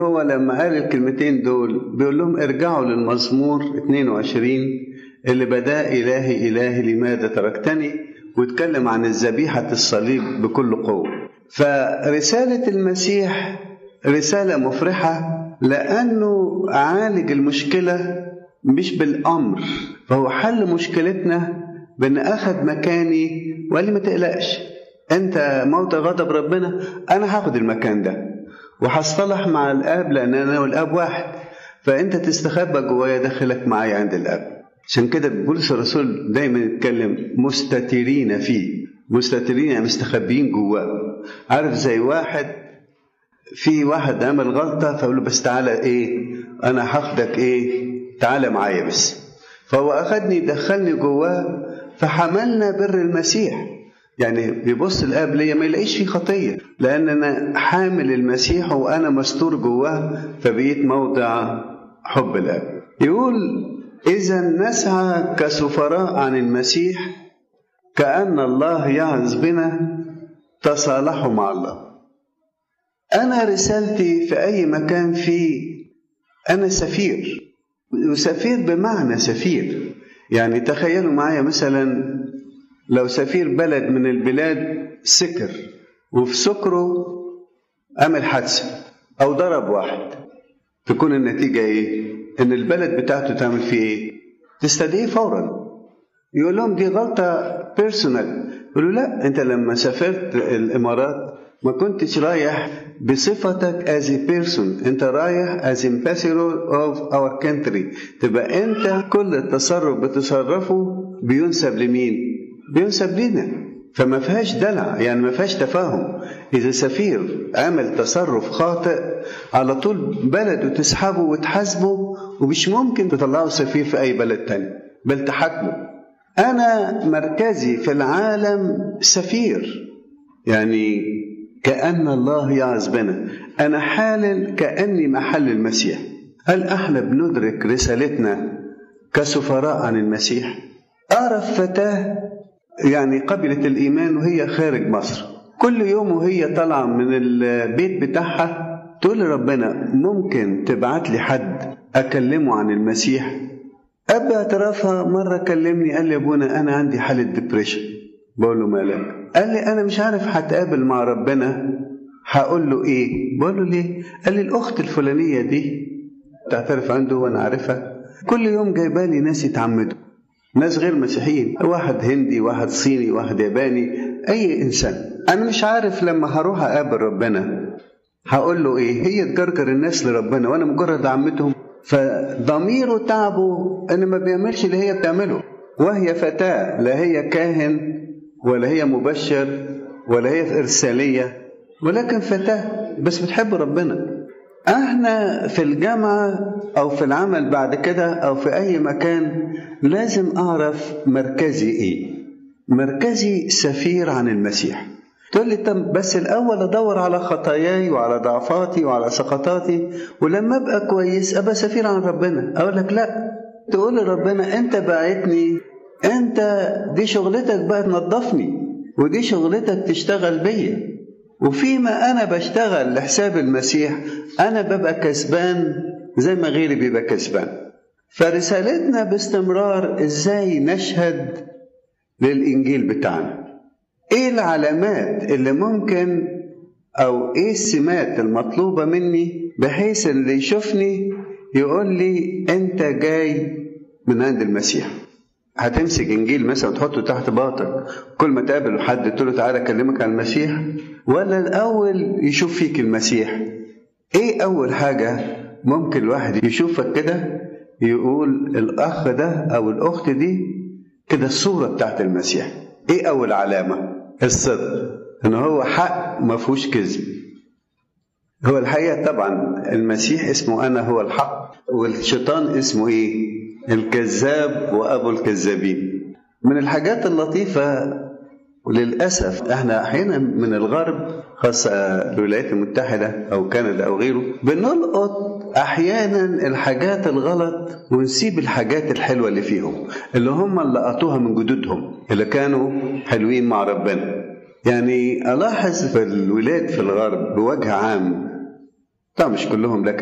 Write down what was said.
هو لما قال الكلمتين دول بيقول لهم ارجعوا للمزمور 22 اللي بدا إلهي إلهي لماذا تركتني واتكلم عن الذبيحة الصليب بكل قوة فرسالة المسيح رسالة مفرحة لأنه عالج المشكلة مش بالأمر فهو حل مشكلتنا بأن أخذ مكاني وقال لي ما تقلقش أنت موت غضب ربنا أنا هاخد المكان ده وهصطلح مع الآب لأن أنا والآب واحد فأنت تستخبى جوايا داخلك معايا عند الآب عشان كده بولس الرسول دايما يتكلم مستترين فيه مستترين يعني مستخبيين جواه عارف زي واحد في واحد عمل غلطه فاقول له بس تعالى ايه انا هاخدك ايه تعالى معايا بس فهو اخدني دخلني جواه فحملنا بر المسيح يعني بيبص الاب ليا ما يلاقيش فيه خطيه لان انا حامل المسيح وانا مستور جواه فبقيت موضع حب الاب يقول اذا نسعى كسفراء عن المسيح كان الله يعظ بنا تصالحوا مع الله أنا رسالتي في أي مكان فيه أنا سفير وسفير بمعنى سفير يعني تخيلوا معايا مثلا لو سفير بلد من البلاد سكر وفي سكره عمل حادثة أو ضرب واحد تكون النتيجة إيه؟ إن البلد بتاعته تعمل فيه إيه؟ تستدعيه فورا يقول لهم دي غلطة بيرسونال يقولوا لا أنت لما سافرت الإمارات ما كنتش رايح بصفتك as a person انت رايح as ambassador of our country تبقى انت كل تصرف بتصرفه بينسب لمين بينسب لنا فما فيهاش دلع يعني ما فيهاش تفاهم اذا سفير عمل تصرف خاطئ على طول بلده تسحبه وتحاسبه ومش ممكن تطلعه سفير في اي بلد تاني بل تحاكمه انا مركزي في العالم سفير يعني كأن الله يعظ بنا أنا حالل كأني محل المسيح هل احنا بندرك رسالتنا كسفراء عن المسيح أعرف فتاة يعني قبلت الإيمان وهي خارج مصر كل يوم وهي طالعة من البيت بتاعها تقول لربنا ممكن تبعت لي حد أكلمه عن المسيح أب اعترافها مرة كلمني قال لي يا ابونا أنا عندي حالة ديبريشن بقول له مالك قال لي انا مش عارف هتقابل مع ربنا هقول له ايه بقول له ليه قال لي الاخت الفلانيه دي تعترف عنده وانا عارفها كل يوم جايبه لي ناس يتعمدوا ناس غير مسيحيين واحد هندي واحد صيني واحد ياباني اي انسان انا مش عارف لما هروح اقابل ربنا هقول له ايه هي تجرجر الناس لربنا وانا مجرد عمتهم فضميره تعبه ان ما بيعملش اللي هي بتعمله وهي فتاه لا هي كاهن ولا هي مبشر ولا هي إرسالية ولكن فتاة بس بتحب ربنا احنا في الجامعة أو في العمل بعد كده أو في أي مكان لازم أعرف مركزي إيه مركزي سفير عن المسيح تقول لي طب بس الأول أدور على خطاياي وعلى ضعفاتي وعلى سقطاتي ولما أبقى كويس أبقى سفير عن ربنا أقول لك لا تقول لربنا أنت باعتني انت دي شغلتك بقى تنظفني ودي شغلتك تشتغل بيا وفيما انا بشتغل لحساب المسيح انا ببقى كسبان زي ما غيري بيبقى كسبان فرسالتنا باستمرار ازاي نشهد للانجيل بتاعنا ايه العلامات اللي ممكن او ايه السمات المطلوبه مني بحيث اللي يشوفني يقول لي انت جاي من عند المسيح هتمسك انجيل مثلا وتحطه تحت باطك كل ما تقابل حد تقول له تعالى اكلمك عن المسيح ولا الاول يشوف فيك المسيح ايه اول حاجه ممكن الواحد يشوفك كده يقول الاخ ده او الاخت دي كده الصوره بتاعت المسيح ايه اول علامه الصدق ان هو حق ما فيهوش كذب هو الحقيقه طبعا المسيح اسمه انا هو الحق والشيطان اسمه ايه الكذاب وابو الكذابين من الحاجات اللطيفه وللاسف احنا احيانا من الغرب خاصه الولايات المتحده او كندا او غيره بنلقط احيانا الحاجات الغلط ونسيب الحاجات الحلوه اللي فيهم اللي هم اللي لقطوها من جدودهم اللي كانوا حلوين مع ربنا يعني الاحظ في الولاد في الغرب بوجه عام طبعا مش كلهم لكن